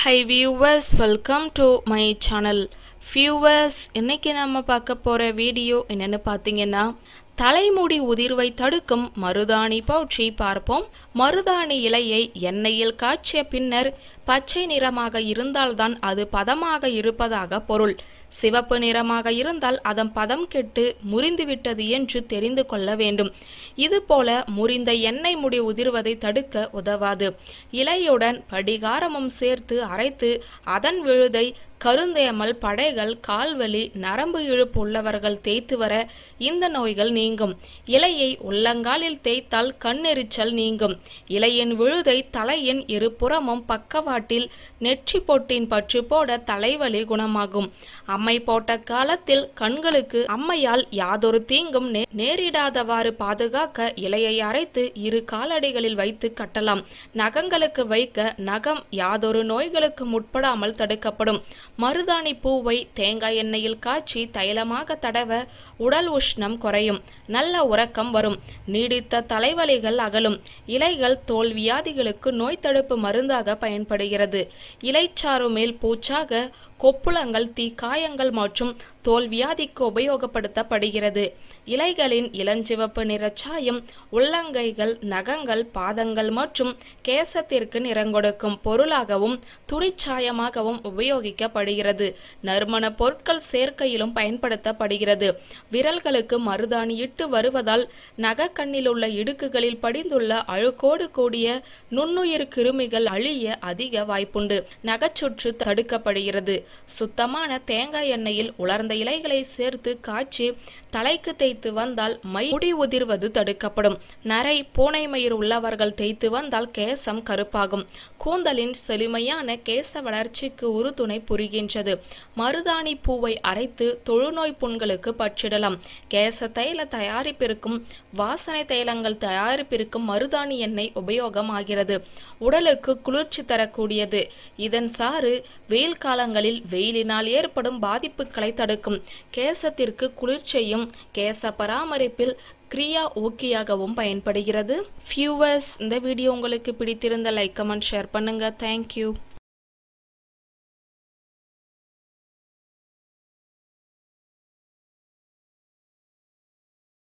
high viewers welcome to my channel viewers இன்னைக்கு நம்ம பார்க்க போகிற வீடியோ என்னன்னு பார்த்தீங்கன்னா தலைமுடி உதிர்வை தடுக்கும் மருதாணி பற்றி பார்ப்போம் மருதாணி இலையை எண்ணெயில் காய்ச்சிய பின்னர் பச்சை நிறமாக இருந்தால்தான் அது பதமாக இருப்பதாக பொருள் சிவப்பு நிறமாக இருந்தால் அதன் பதம் கெட்டு முறிந்துவிட்டது என்று தெரிந்து கொள்ள வேண்டும் இதுபோல முறிந்த எண்ணெய் முடி உதிர்வதை தடுக்க உதவாது இலையுடன் படிகாரமும் சேர்த்து அரைத்து அதன் விழுதை கருந்தேமல் படைகள் கால்வலி நரம்பு இழுப்பு உள்ளவர்கள் தேய்த்து வர இந்த நோய்கள் நீங்கும் இலையை உள்ளங்காலில் தேய்த்தால் கண்ணெரிச்சல் நீங்கும் இலையின் விழுதை தலையின் இருபுறமும் பக்கவாட்டில் நெற்றி பொட்டின் பற்று போட தலைவலி குணமாகும் அம்மை போட்ட காலத்தில் கண்களுக்கு அம்மையால் யாதொரு தீங்கும் நே- நேரிடாதவாறு பாதுகாக்க இலையை அரைத்து இரு காலடிகளில் வைத்து கட்டலாம் நகங்களுக்கு வைக்க நகம் யாதொரு நோய்களுக்கு முற்படாமல் தடுக்கப்படும் மருதாணி பூவை தேங்காய் எண்ணெயில் காய்ச்சி தைலமாக தடவ உடல் உஷ்ணம் குறையும் நல்ல உறக்கம் வரும் நீடித்த தலைவலிகள் அகலும் இலைகள் தோல் வியாதிகளுக்கு நோய் தடுப்பு மருந்தாக பயன்படுகிறது இலைச்சாறு மேல் பூச்சாக கொப்புளங்கள் தீக்காயங்கள் மற்றும் தோல் வியாதிக்கு உபயோகப்படுத்தப்படுகிறது இலைகளின் இளஞ்சிவப்பு நிறச்சாயம் உள்ளங்கைகள் நகங்கள் பாதங்கள் மற்றும் கேசத்திற்கு நிறங்கொடுக்கும் பொருளாகவும் துணிச்சாயமாகவும் உபயோகிக்கப்படுகிறது நறுமண பொருட்கள் சேர்க்கையிலும் பயன்படுத்தப்படுகிறது விரல்களுக்கு மருதாணி இட்டு வருவதால் நகக்கண்ணில் உள்ள இடுக்குகளில் படிந்துள்ள அழுக்கோடு கூடிய நுண்ணுயிர் கிருமிகள் அழிய அதிக வாய்ப்புண்டு நகைச்சுற்று தடுக்கப்படுகிறது சுத்தமான தேங்காய் எண்ணெயில் உலர்ந்த இலைகளை சேர்த்து காய்ச்சி தலைக்கு தேய்த்து வந்தால் மை முடி உதிர்வது தடுக்கப்படும் நரை பூனை மயிர் உள்ளவர்கள் தேய்த்து வந்தால் கேசம் கருப்பாகும் கூந்தலின் செழுமையான கேச வளர்ச்சிக்கு உறுதுணை புரிகின்றது மருதாணி பூவை அரைத்து தொழுநோய் புண்களுக்கு பற்றிடலாம் கேச தைல தயாரிப்பிற்கும் வாசனை தைலங்கள் தயாரிப்பிற்கும் மருதாணி எண்ணெய் உபயோகமாகிறது உடலுக்கு குளிர்ச்சி தரக்கூடியது இதன் சாறு வெயில் காலங்களில் வெயிலினால் ஏற்படும் பாதிப்புகளை தடுக்கும் கேசத்திற்கு குளிர்ச்சியும் கேச பராமரிப்பில் கிரியா ஊக்கியாகவும் பயன்படுகிறது ஃபியூவர்ஸ் இந்த வீடியோ உங்களுக்கு பிடித்திருந்த லைக் கமெண்ட் ஷேர் பண்ணுங்க தேங்க்யூ